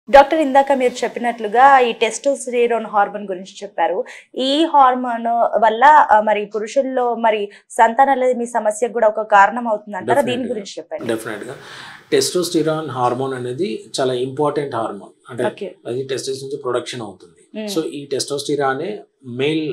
Doctor ఇందాక మీరు చెప్పినట్లుగా ఈ టెస్టోస్టెరోన్ హార్మోన్ గురించి చెప్పారు ఈ హార్మోన్ వల్ల ఆ, మరి పురుషుల్లో మరి సంతానలేమి సమస్యకు కూడా ఒక కారణం అవుతుంది అంటారా దీని Definitely. గురించి చెప్పండి డెఫినెట్గా టెస్టోస్టిరాన్ హార్మోన్ అనేది చాలా ఇంపార్టెంట్ హార్మోన్ అంటే ఓకే అది టెస్టిస్ నుంచి ప్రొడక్షన్ అవుతుంది సో ఈ టెస్టోస్టిరానే మేల్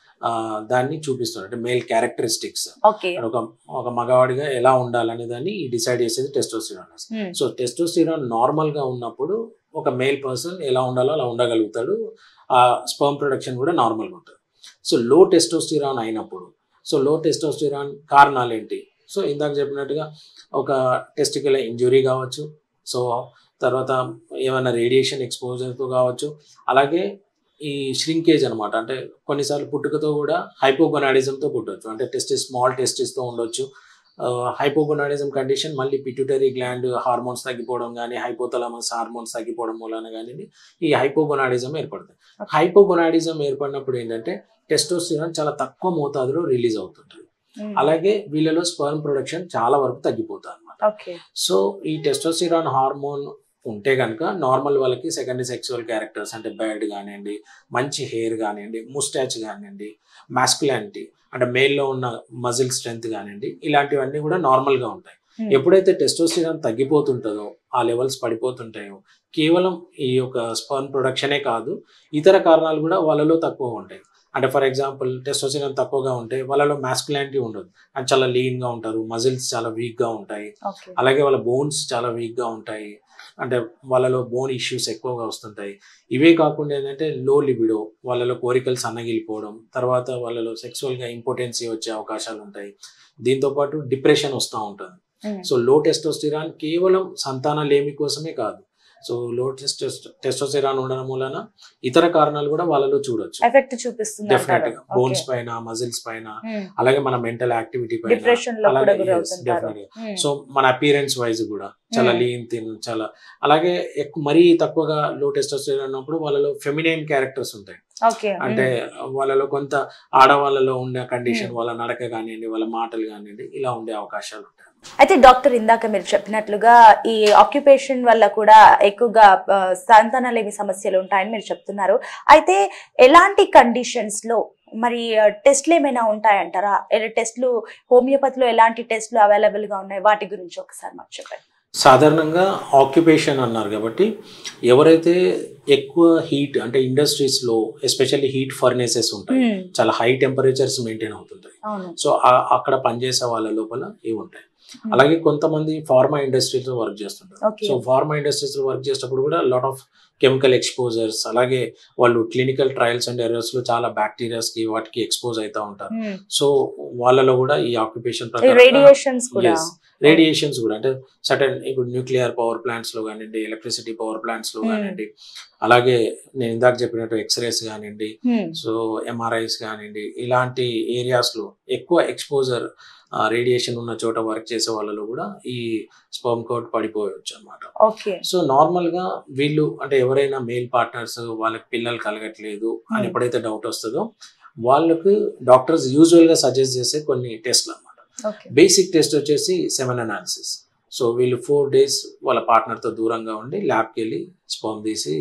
దాన్ని చూపిస్తుంది అంటే మేల్ క్యారెక్టరిస్టిక్స్ ఓకే ఒక ఒక మగవాడిగా ఎలా ఉండాలనే దాన్ని డిసైడ్ చేసేది టెస్టోస్టిరాన్ సో టెస్టోస్టిరాన్ నార్మల్ గా ఉన్నప్పుడు ఒక మేల్ పర్సన్ ఎలా ఉండాలో అలా ఉండగలుగుతాడు ఆ స్పర్మ్ ప్రొడక్షన్ కూడా నార్మల్గా ఉంటుంది సో లో టెస్టోస్టిరాన్ అయినప్పుడు సో లో టెస్టోస్టిరాన్ కారణాలు ఏంటి సో ఇందాక చెప్పినట్టుగా ఒక టెస్టికల్ ఇంజురీ కావచ్చు సో తర్వాత ఏమైనా రేడియేషన్ ఎక్స్పోజర్తో కావచ్చు అలాగే ఈ ష్రింకేజ్ అనమాట అంటే కొన్నిసార్లు పుట్టుకతో కూడా హైపోగొనాడిజంతో పుట్టవచ్చు అంటే టెస్టిస్ స్మాల్ టెస్టిస్తో ఉండొచ్చు హైపోగొనాడిజం కండిషన్ మళ్ళీ పిట్యూటరీ గ్లాండ్ హార్మోన్స్ తగ్గిపోవడం కానీ హైపోతలమస్ హార్మోన్స్ తగ్గిపోవడం వలన కానీ ఈ హైపోగొనాడిజం ఏర్పడుతుంది Okay. హైపోగొనాడిజం ఏర్పడినప్పుడు ఏంటంటే టెస్టోస్టిరాన్ చాలా తక్కువ మోతాదులో రిలీజ్ అవుతుంటుంది అలాగే వీళ్ళలో స్పర్మ్ ప్రొడక్షన్ చాలా వరకు తగ్గిపోతుంది అనమాట ఓకే సో ఈ టెస్టోస్టిరాన్ హార్మోన్ ఉంటే కనుక నార్మల్ వాళ్ళకి సెకండరీ సెక్సువల్ క్యారెక్టర్స్ అంటే బెడ్ కానివ్వండి మంచి హెయిర్ కానివ్వండి ముస్టాచ్ కానివ్వండి మాస్కులానిటీ అంటే మేల్లో ఉన్న మజిల్ స్ట్రెంగ్త్ కానివ్వండి ఇలాంటివన్నీ కూడా నార్మల్గా ఉంటాయి ఎప్పుడైతే టెస్టోస్టిరాన్ తగ్గిపోతుంటుందో ఆ లెవెల్స్ పడిపోతుంటాయో కేవలం ఈ యొక్క స్పర్మ్ ప్రొడక్షనే కాదు ఇతర కారణాలు కూడా వాళ్ళలో తక్కువ ఉంటాయి అంటే ఫర్ ఎగ్జాంపుల్ టెస్టోస్టిరాన్ తక్కువగా ఉంటే వాళ్ళలో మాస్కులానిటీ ఉండదు అంటే చాలా లీన్గా ఉంటారు మజిల్స్ చాలా వీక్గా ఉంటాయి ఓకే అలాగే వాళ్ళ బోన్స్ చాలా వీక్గా ఉంటాయి అంటే వాళ్ళలో బోన్ ఇష్యూస్ ఎక్కువగా వస్తుంటాయి ఇవే కాకుండా ఏంటంటే లో లిబిడో వాళ్ళలో కోరికలు సన్నగిలిపోవడం తర్వాత వాళ్ళలో సెక్సువల్గా ఇంపార్టెన్సీ వచ్చే అవకాశాలు ఉంటాయి దీంతో పాటు డిప్రెషన్ వస్తూ ఉంటుంది సో లో టెస్టోస్టిరాన్ కేవలం సంతాన లేమి కోసమే కాదు సో లో టెస్టోస్ టెస్టోస్టిరాన్ ఉండడం వలన ఇతర కారణాలు కూడా వాళ్ళలో చూడొచ్చు ఎఫెక్ట్ చూపిస్తుంది డెఫినెట్ గా బోన్స్ పైన మజిల్స్ పైన అలాగే మన మెంటల్ యాక్టివిటీ పైన డిప్రెషన్ లో కూడా అలాగే yes, గురవుతుంటారు definitely గా. సో మన అపీరెన్స్ వైజ్ కూడా చాలా Hmm. లీన్ థిన్ చాలా అలాగే ఎక్కువ మరీ తక్కువగా లో టెస్టోస్టెరాన్ అన్నప్పుడు వాళ్ళలో ఫెమినైన్ క్యారెక్టర్స్ ఉంటాయి ఓకే అంటే వాళ్ళలో కొంత ఆడవాళ్ళలో ఉండే కండిషన్ వాళ్ళ నడక కానివ్వండి వాళ్ళ మాటలు కానివ్వండి ఇలా ఉండే అవకాశాలు ఉంటాయి అయితే డాక్టర్ ఇందాక మీరు చెప్పినట్లుగా ఈ ఆక్యుపేషన్ వల్ల కూడా ఎక్కువగా ఆ, సంతానలేమి సమస్యలు ఉంటాయని మీరు చెప్తున్నారు అయితే ఎలాంటి కండిషన్స్ లో మరి ఆ, టెస్ట్లు ఏమైనా ఉంటాయంటారా ఏ- టెస్ట్లు హోమియోపతిలో ఎలాంటి టెస్ట్లు అవైలబుల్ గా ఉన్నాయి వాటి గురించి ఒకసారి మాకు చెప్పండి సాధారణంగా ఆక్యుపేషన్ అన్నారు కాబట్టి ఎవరైతే ఎక్కువ హీట్ అంటే ఇండస్ట్రీస్లో ఎస్పెషల్లీ హీట్ ఫర్నేసెస్ ఉంటాయి చాలా హై టెంపరేచర్స్ మెయింటైన్ అవుతుంటాయి అవును సో ఆ- అక్కడ పనిచేసే వాళ్ళ లోపల ఇవి ఉంటాయి అలాగే కొంతమంది ఫార్మా ఇండస్ట్రీలో వర్క్ చేస్తుంటారు Okay. సో ఫార్మా ఇండస్ట్రీస్ లో వర్క్ చేసేటప్పుడు కూడా లాట్ ఆఫ్ కెమికల్ ఎక్స్పోజర్స్ అలాగే వాళ్ళు క్లినికల్ ట్రయల్స్ అండ్ ఎర్రర్స్ లో చాలా బ్యాక్టీరియాస్ కి వాటికి ఎక్స్పోజ్ అవుతా ఉంటారు సో వాళ్ళలో కూడా ఈ ఆక్యుపేషన్ రేడియేషన్స్ కూడా రేడియేషన్స్ కూడా అంటే సటన్ ఇప్పుడు న్యూక్లియర్ పవర్ ప్లాంట్స్ లో కానివ్వండి ఎలక్ట్రిసిటీ పవర్ ప్లాంట్స్ లో Hmm. కానివ్వండి అలాగే నేను ఇందాక చెప్పినట్టు ఎక్స్రేస్ కానివ్వండి Hmm. సో ఎంఆర్ఐస్ కానివ్వండి ఇలాంటి ఏరియాస్ లో ఎక్కువ ఎక్స్పోజర్ రేడియేషన్ ఉన్న చోట వర్క్ చేసే వాళ్ళలో కూడా ఈ స్పర్మ్ కౌట్ పడిపోవచ్చు అన్నమాట ఓకే సో నార్మల్ గా వీళ్ళు అంటే ఎవరైనా మేల్ పార్ట్నర్స్ వాళ్ళకి పిల్లలు కలగట్లేదు అని Hmm. ఎప్పుడైతే డౌట్ వస్తుందో వాళ్ళకు డాక్టర్స్ యూజువల్ గా సజెస్ట్ చేసే కొన్ని టెస్ట్లు అన్నమాట ఓకే బేసిక్ టెస్ట్ వచ్చేసి సెవెన్ అనాలిసిస్ సో వీళ్ళు ఫోర్ డేస్ వాళ్ళ పార్ట్నర్తో దూరంగా ఉండి ల్యాబ్కి వెళ్ళి స్పర్మ్ తీసి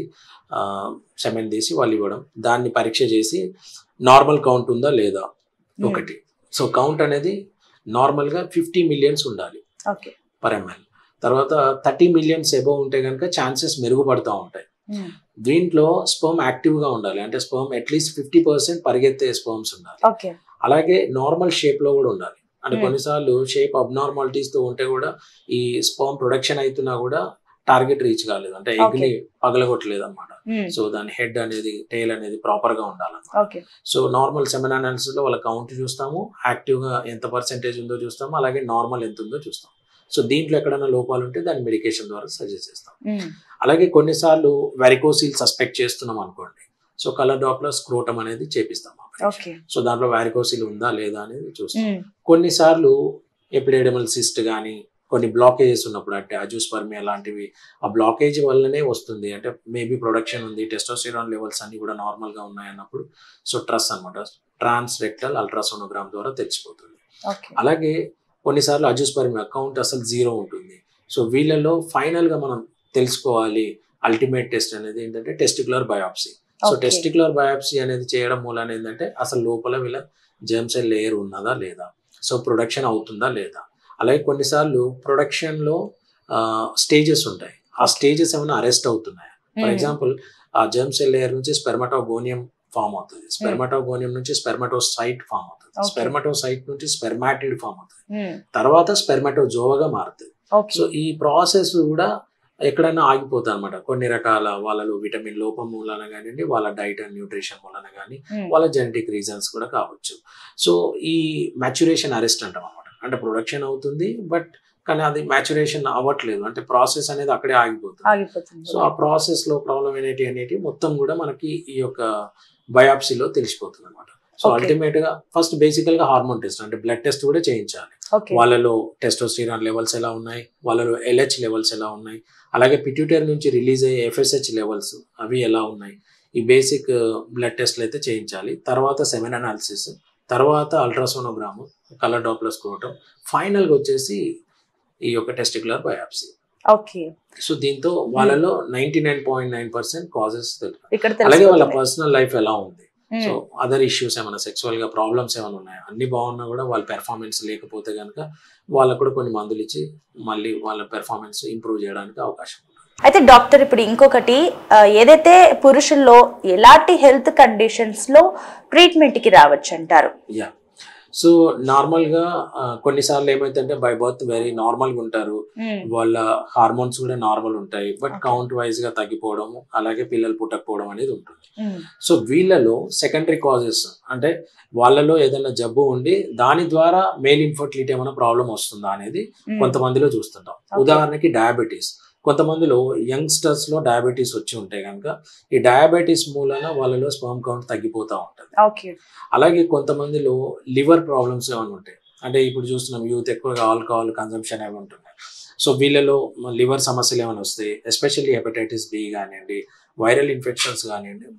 సెమెన్ తీసి వాళ్ళు ఇవ్వడం దాన్ని పరీక్ష చేసి నార్మల్ కౌంట్ ఉందా లేదా ఒకటి సో కౌంట్ అనేది నార్మల్గా ఫిఫ్టీ మిలియన్స్ ఉండాలి ఓకే పర్ ఎంఎల్ తర్వాత థర్టీ మిలియన్స్ ఎబోవ్ ఉంటే కనుక ఛాన్సెస్ మెరుగుపడతా ఉంటాయి దీంట్లో స్పర్మ్ యాక్టివ్గా ఉండాలి అంటే స్పర్మ్ అట్లీస్ట్ ఫిఫ్టీ పర్సెంట్ పరిగెత్తే స్పర్మ్స్ ఉండాలి ఓకే అలాగే నార్మల్ షేప్ లో కూడా ఉండాలి అంటే Hmm. కొన్నిసార్లు షేప్ అబ్నార్మాలిటీస్ తో ఉంటే కూడా ఈ స్పర్మ్ ప్రొడక్షన్ అవుతున్నా కూడా టార్గెట్ రీచ్ కాలేదు అంటే ఎగ్ ని పగలగొట్టలేదు అనమాట సో దాని హెడ్ అనేది టైల్ అనేది ప్రాపర్ గా ఉండాలన్నమాట okay so normal semen analysis లో వాళ్ళ కౌంట్ చూస్తాము యాక్టివ్ గా ఎంత పర్సెంటేజ్ ఉందో చూస్తాము అలాగే నార్మల్ ఎంత ఉందో చూస్తాం సో దీంట్లో ఎక్కడైనా లోపాలు ఉంటే దాన్ని మెడికేషన్ ద్వారా సజెస్ట్ చేస్తాం అలాగే కొన్నిసార్లు వెరికోసిల్ సస్పెక్ట్ చేస్తున్నాం అనుకోండి సో కలర్ డాప్లో స్క్రోటం అనేది చేపిస్తాం ఓకే సో దాంట్లో వ్యారికోసిల్ ఉందా లేదా అనేది చూస్తాం కొన్నిసార్లు ఎపిడెడమల్ సిస్ట్ కానీ కొన్ని బ్లాకేజెస్ ఉన్నప్పుడు అంటే అజూస్పర్మియా లాంటివి ఆ బ్లాకేజ్ వల్లనే వస్తుంది అంటే మేబీ ప్రొడక్షన్ ఉంది టెస్టోస్టిరాన్ లెవెల్స్ అన్ని కూడా normal గా ఉన్నాయి అన్నప్పుడు సో ట్రస్ అనమాట ట్రాన్స్ రెక్టల్ అల్ట్రాసోనోగ్రామ్ ద్వారా తెలిసిపోతుంది ఓకే అలాగే కొన్నిసార్లు అజూస్పర్మియా కౌంట్ అసలు జీరో ఉంటుంది సో వీళ్ళలో final గా మనం తెలుసుకోవాలి అల్టిమేట్ టెస్ట్ అనేది ఏంటంటే testicular biopsy so Okay. Testicular biopsy అనేది చేయడం మూలాన ఏంటంటే అసలు లోపల వీళ్ళ జెమ్ సెల్ లేయర్ ఉన్నదా లేదా సో ప్రొడక్షన్ అవుతుందా లేదా అలాగే కొన్నిసార్లు ప్రొడక్షన్లో స్టేజెస్ ఉంటాయి ఆ స్టేజెస్ ఏమైనా అరెస్ట్ అవుతున్నాయా ఫర్ Hmm. ఎగ్జాంపుల్ ఆ జెమ్ సెల్ లేయర్ నుంచి స్పెర్మటోగోనియం ఫామ్ అవుతుంది స్పెర్మటోగోనియం నుంచి స్పెర్మటోసైట్ ఫామ్ అవుతుంది Okay. స్పెర్మటోసైట్ నుంచి స్పెర్మాటిడ్ ఫామ్ అవుతుంది Hmm. తర్వాత స్పెర్మటోజోవగా మారుతుంది Okay. సో ఈ ప్రాసెస్ కూడా ఎక్కడైనా ఆగిపోతుంది అనమాట కొన్ని రకాల వాళ్ళలో విటమిన్ లోపం మూలన కానివ్వండి వాళ్ళ డైట్ అండ్ న్యూట్రిషన్ మూలన కానీ Hmm. వాళ్ళ జెనెటిక్ రీజన్స్ కూడా కావచ్చు సో ఈ మ్యాచురేషన్ అరెస్ట్ అంటాం అనమాట అంటే ప్రొడక్షన్ అవుతుంది బట్ కానీ అది మ్యాచురేషన్ అవ్వట్లేదు అంటే ప్రాసెస్ అనేది అక్కడే ఆగిపోతుంది ఆగిపోతుంది సో ఆ ప్రాసెస్ లో ప్రాబ్లం ఏంటి అనేది మొత్తం కూడా మనకి ఈ యొక్క బయాప్సీలో తెలిసిపోతుంది అనమాట సో Okay. అల్టిమేట్ గా ఫస్ట్ బేసికల్ గా హార్మోన్ టెస్ట్ అంటే బ్లడ్ టెస్ట్ కూడా చేయించాలి ఓకే వాళ్ళలో టెస్టోస్టిరాన్ లెవెల్స్ ఎలా ఉన్నాయి వాళ్ళలో ఎల్హెచ్ లెవెల్స్ ఎలా ఉన్నాయి అలాగే పిట్యూటరీ నుంచి రిలీజ్ అయ్యే ఎఫ్ఎస్హెచ్ లెవెల్స్ అవి ఎలా ఉన్నాయి ఈ బేసిక్ బ్లడ్ టెస్ట్లు అయితే చేయించాలి తర్వాత సెమెన్ అనాలిసిస్ తర్వాత అల్ట్రాసోనోగ్రామ్ కలర్ డాప్లస్ కోవటం ఫైనల్గా వచ్చేసి ఈ యొక్క టెస్టికులర్ బయాప్సీ ఓకే సో దీంతో వాళ్ళలో ninety nine point nine percent causes ఇక్కడ అలాగే వాళ్ళ తెలిసిపోతుంది. పర్సనల్ లైఫ్ ఎలా ఉంది Hmm. సో అదర్ ఇష్యూస్ ఏమైనా సెక్సువల్ గా ప్రాబ్లమ్స్ ఏమైనా ఉన్నాయా అన్ని బాగున్నా కూడా వాళ్ళ పెర్ఫార్మెన్స్ లేకపోతే కనుక వాళ్ళకు కూడా కొన్ని మందులు ఇచ్చి మళ్ళీ వాళ్ళ పెర్ఫార్మెన్స్ ఇంప్రూవ్ చేయడానికి అవకాశం ఉంది అయితే డాక్టర్ ఇప్పుడు ఇంకొకటి ఆ, ఏదైతే పురుషుల్లో ఎలాంటి హెల్త్ కండిషన్స్ లో ట్రీట్మెంట్ కి రావచ్చు అంటారు యా సో నార్మల్ గా ఆ, కొన్నిసార్లు ఏమైతుందంటే బై బర్త్ వెరీ నార్మల్ గా ఉంటారు వాళ్ళ హార్మోన్స్ కూడా నార్మల్ ఉంటాయి బట్ Okay. కౌంట్ వైజ్ గా తగ్గిపోవడం అలాగే పిల్లలు పుట్టకపోవడం అనేది ఉంటుంది సో వీళ్ళలో సెకండరీ కాజెస్ అంటే వాళ్ళలో ఏదైనా జబ్బు ఉండి దాని ద్వారా మెయిల్ ఇన్ఫర్టిలిటీ ఏమైనా ప్రాబ్లం వస్తుందా అనేది కొంతమందిలో చూస్తుంటాం Okay. ఉదాహరణకి డయాబెటీస్ కొంతమందిలో యంగ్స్టర్స్ లో డయాబెటీస్ వచ్చి ఉంటే కనుక ఈ డయాబెటీస్ మూలన వాళ్ళలో స్పర్మ్ కౌంట్ తగ్గిపోతూ ఉంటుంది ఓకే అలాగే కొంతమందిలో లివర్ ప్రాబ్లమ్స్ ఏమైనా ఉంటాయి అంటే ఇప్పుడు చూస్తున్నాం యూత్ ఎక్కువగా ఆల్కహాల్ కన్సంప్షన్ అవి ఉంటున్నాయి సో వీళ్ళలో లివర్ సమస్యలు ఏమైనా వస్తాయి ఎస్పెషల్లీ హెపటైటిస్ బి కానివ్వండి వైరల్ ఇన్ఫెక్షన్స్ కానివ్వండి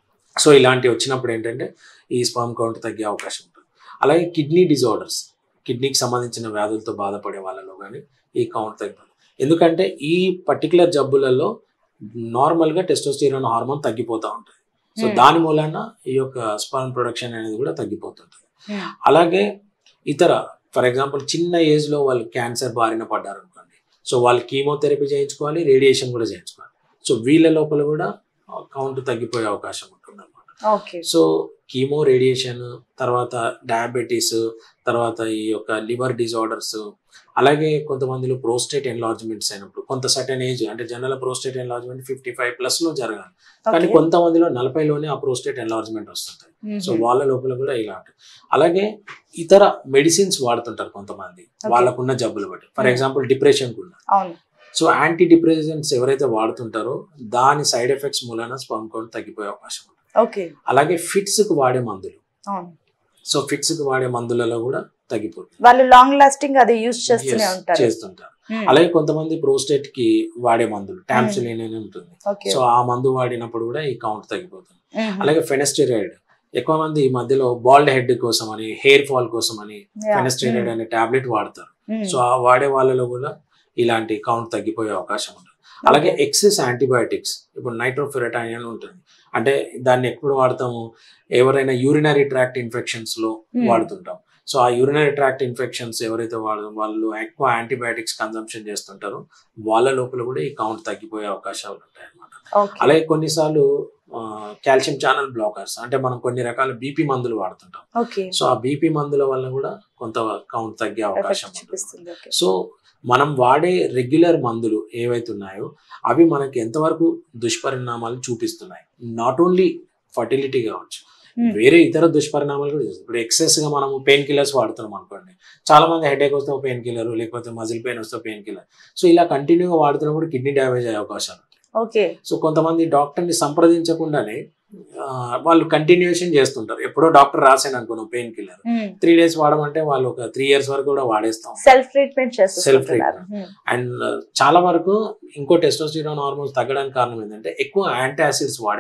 సో ఇలాంటివి వచ్చినప్పుడు ఏంటంటే ఈ స్పర్మ్ కౌంట్ తగ్గే అవకాశం ఉంటుంది అలాగే కిడ్నీ డిజార్డర్స్ కిడ్నీకి సంబంధించిన వ్యాధులతో బాధపడే వాళ్ళలో కానీ ఈ కౌంట్ తగ్గిపోతుంది ఎందుకంటే ఈ పర్టికులర్ జబ్బులలో నార్మల్గా టెస్టోస్టిరాన్ హార్మోన్ తగ్గిపోతూ ఉంటుంది సో Hmm. దాని మూలన ఈ యొక్క స్పర్మ్ ప్రొడక్షన్ అనేది కూడా తగ్గిపోతుంటుంది అలాగే ఇతర ఫర్ ఎగ్జాంపుల్ చిన్న ఏజ్ లో వాళ్ళు క్యాన్సర్ బారిన పడ్డారు అనుకోండి సో వాళ్ళు కీమోథెరపీ చేయించుకోవాలి రేడియేషన్ కూడా చేయించుకోవాలి సో వీళ్ళ లోపల కూడా కౌంట్ తగ్గిపోయే అవకాశం ఉంటుంది అనమాట ఓకే సో కీమో రేడియేషన్ తర్వాత డయాబెటీస్ తర్వాత ఈ యొక్క లివర్ డిజార్డర్స్ అలాగే కొంతమందిలో ప్రోస్టేట్ ఎన్లార్జ్మెంట్స్ అయినప్పుడు కొంత సర్టెన్ ఏజ్ అంటే general prostate enlargement fifty five plus లో జరగాలి కానీ కొంతమందిలో నలభైలోనే ఆ ప్రోస్టేట్ ఎన్లార్జ్మెంట్ వస్తుంటాయి సో వాళ్ళ లోపల కూడా ఇలాంటి అలాగే ఇతర మెడిసిన్స్ వాడుతుంటారు కొంతమంది వాళ్ళకున్న జబ్బులు బట్టి ఫర్ Hmm. ఎగ్జాంపుల్ డిప్రెషన్ ఉన్న అవును సో యాంటీ డిప్రెసెంట్స్ ఎవరైతే వాడుతుంటారో దాని సైడ్ ఎఫెక్ట్స్ మూలన స్పర్మ్ కౌంట్ తగ్గిపోయే అవకాశం ఉంటుంది ఓకే అలాగే ఫిట్స్ కు వాడే మందులు అవును సో ఫిట్స్ కు వాడే మందులలో కూడా తగ్గిపోతుంది వాళ్ళు లాంగ్ లాస్టింగ్ అది యూస్ చేస్తూనే Yes, ఉంటారు చేస్తుంటారు అలాగే కొంతమంది ప్రోస్టేట్ కి వాడే మందులు టాంప్సిలిన్ అని ఉంటుంది ఓకే సో ఆ మందు వాడినప్పుడు కూడా ఈ కౌంట్ తగ్గిపోతుంది అలాగే ఫెనస్టిరాయిడ్ ఎక్కువ మంది ఈ మధ్యలో బాల్డ్ హెడ్ కోసం అని హెయిర్ ఫాల్ కోసం అని ఫెనస్టిరాయిడ్ అనే టాబ్లెట్ వాడతారు సో ఆ వాడే వాళ్ళలో కూడా ఇలాంటి కౌంట్ తగ్గిపోయే అవకాశం ఉంటుంది అలాగే ఎక్సెస్ యాంటీబయాటిక్స్ ఇప్పుడు నైట్రోఫెరటైన్ అని ఉంటుంది అంటే దాన్ని ఎప్పుడు వాడతాము ఎవరైనా యూరినరీ ట్రాక్ట్ ఇన్ఫెక్షన్స్ లో Hmm. వాడుతుంటాం సో ఆ యూరినరీ ట్రాక్ట్ ఇన్ఫెక్షన్స్ ఎవరైతే వాడ వాళ్ళు ఎక్కువ యాంటీబయాటిక్స్ కన్సంప్షన్ చేస్తుంటారో వాళ్ళ లోపల కూడా ఈ కౌంట్ తగ్గిపోయే అవకాశాలు ఉంటాయి అన్నమాట ఓకే అలాగే కొన్నిసార్లు కాల్షియం ఛానల్ బ్లాకర్స్ అంటే మనం కొన్ని రకాల బీపీ మందులు వాడుతుంటాం ఓకే సో ఆ బీపీ మందుల వల్ల కూడా కొంత కౌంట్ తగ్గే అవకాశం ఎఫెక్ట్ ఉంటుంది చూపిస్తుంది ఓకే సో మనం వాడే రెగ్యులర్ మందులు ఏవైతే ఉన్నాయో అవి మనకి ఎంతవరకు దుష్పరిణామాలు చూపిస్తున్నాయి నాట్ ఓన్లీ ఫర్టిలిటీ కావచ్చు Hmm. వేరే ఇతర దుష్పరిణామాలు కూడా చూస్తాయి ఇప్పుడు ఎక్సెస్ గా మనం పెయిన్ కిల్లర్స్ వాడుతున్నాం అనుకోండి చాలా మంది హెడేక్ వస్తే పెయిన్ కిల్లర్ లేకపోతే మజిల్ పెయిన్ వస్తే పెయిన్ కిల్లర్ సో ఇలా కంటిన్యూగా వాడుతున్నప్పుడు కిడ్నీ డ్యామేజ్ అయ్యే అవకాశాలు ఉంటాయి ఓకే సో కొంతమంది డాక్టర్ని సంప్రదించకుండానే ఆ, వాళ్ళు కంటిన్యూషన్ చేస్తుంటారు ఎప్పుడో డాక్టర్ రాసాను అనుకో పెయిన్ కిల్లర్ త్రీ డేస్ వాడమంటే వాళ్ళు ఒక త్రీ ఇయర్స్ వరకు కూడా వాడేస్తాం సెల్ఫ్ ట్రీట్మెంట్ చేస్తున్నారు అండ్ చాలా వరకు ఇంకో టెస్టోస్టిరాన్ హార్మోన్స్ తగ్గడానికి కారణం ఏంటంటే ఎక్కువ యాంటీ యాసిడ్స్ వాడేవాళ్ళు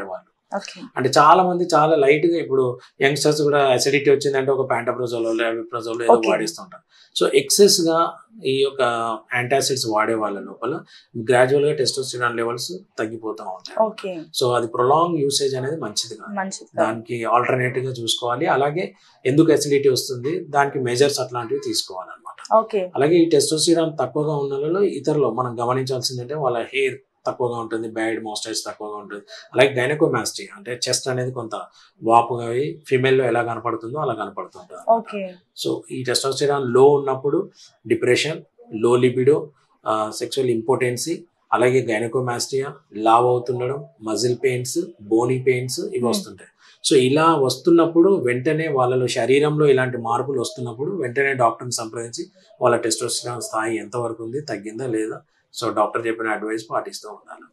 ఓకే అంటే చాలా మంది చాలా లైట్ గా ఇప్పుడు యంగ్స్టర్స్ కూడా అసిడిటీ వచ్చిందంటే ఒక ప్యాంటాప్రోజోలో లెవిప్రోజోలో ఏదో Okay. వాడిస్తుంటారు సో ఎక్సెస్ గా ఈ యొక్క యాంటాసిడ్స్ వాడే వాళ్ళ లోపల గ్రాడ్యువల్ గా టెస్టోస్టిరాన్ లెవెల్స్ తగ్గిపోతూ ఉంటాయి ఓకే సో అది ప్రొలాంగ్ యూసేజ్ అనేది మంచిది కాదు మంచిది దానికి ఆల్టర్నేటివ్ గా చూసుకోవాలి అలాగే ఎందుకు అసిడిటీ వస్తుంది దానికి మెజర్స్ అట్లాంటివి తీసుకోవాలన్నమాట ఓకే అలాగే ఈ టెస్టోస్టిరాన్ తక్కువగా ఉన్న వాళ్ళలో ఇతరులు మనం గమనించాల్సిందంటే వాళ్ళ హెయిర్ తక్కువగా ఉంటుంది బ్యాడ్ మోస్టైజ్ తక్కువగా ఉంటుంది అలాగే గైనకోమాస్టీ అంటే చెస్ట్ అనేది కొంత వాపుగా అయి ఫిమేల్లో ఎలా కనపడుతుందో అలా కనపడుతుంటుంది ఓకే సో ఈ టెస్టోస్టిరాన్ లో ఉన్నప్పుడు డిప్రెషన్ లో లిబిడో సెక్చువల్ ఇంపార్టెన్సీ అలాగే గైనకోమాస్టియా లావ్ అవుతుండడం మజిల్ పెయిన్స్ బోనీ పెయిన్స్ ఇవి Hmm. వస్తుంటాయి సో ఇలా వస్తున్నప్పుడు వెంటనే వాళ్ళలో శరీరంలో ఇలాంటి మార్పులు వస్తున్నప్పుడు వెంటనే డాక్టర్ని సంప్రదించి వాళ్ళ టెస్టోస్టిరాన్ స్థాయి ఎంతవరకు ఉంది తగ్గిందా లేదా సో డాక్టర్ చెప్పిన అడ్వైస్ పాటిస్తూ ఉండాలి